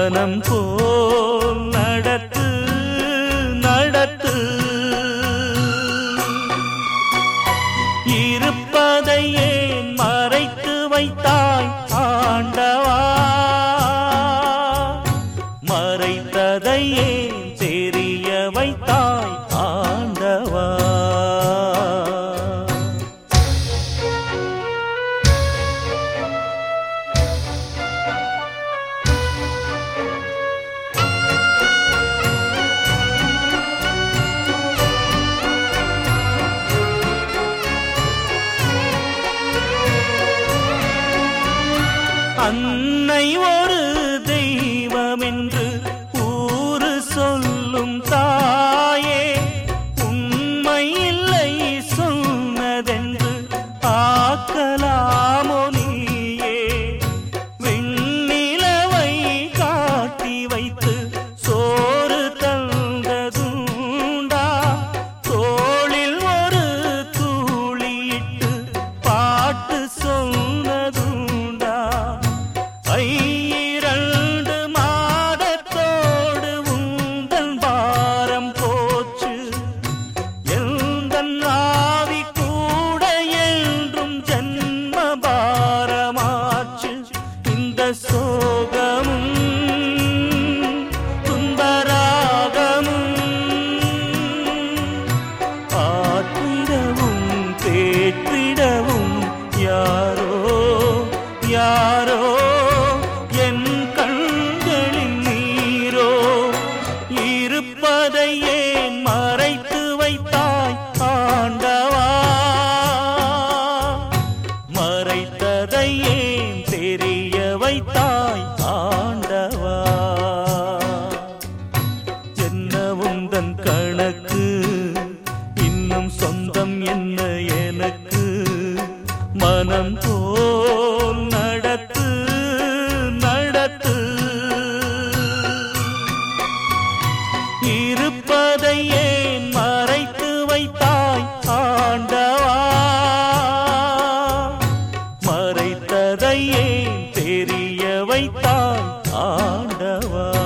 மனம் போல் நடத்து நடத்து இருப்பதை ஏன் மறைத்து வைத்தாய் ஆண்டவா மறைத்ததை ஏன் தெரிய வைத்தாய் ஆண்டவா அன்னை ஒரு தெய்வம் என்று ஊரு சொல்லும் தாயே உண்மை இல்லை சொன்னதென்று ஆக்கலாமோ நீயே விண்ணிலவை காட்டி வைத்து சோறு தந்ததுண்டா தோளில் ஒரு தூளியிட்டு பாட்டு சொன்னதுண்டா ஐரண்டு மாதத்தோடு உந்தன் பாரம் போச்சு எந்தன் ஆவி கூட என்றும் ஜன்ம பாரமாச்சு இந்த சோகமும் துன்பராகமும் ஆற்றிடவும் தேற்றிடவும் யாரோ யாரோ என் கண்களில் நீரோ இருப்பதை ஏன் மறைத்து வைத்தாய் ஆண்டவா மறைத்ததை ஏன் தெரிய வைத்தாய் ஆண்டவா என்ன உந்தன் கணக்கு இன்னும் சொந்தம் என்ன எனக்கு மனம் போல் நடத்து நடத்து இருப்பதை ஏன் மறைத்து வைத்தாய் ஆண்டவா மறைத்ததை ஏன் தெரிய வைத்தாய் ஆண்டவா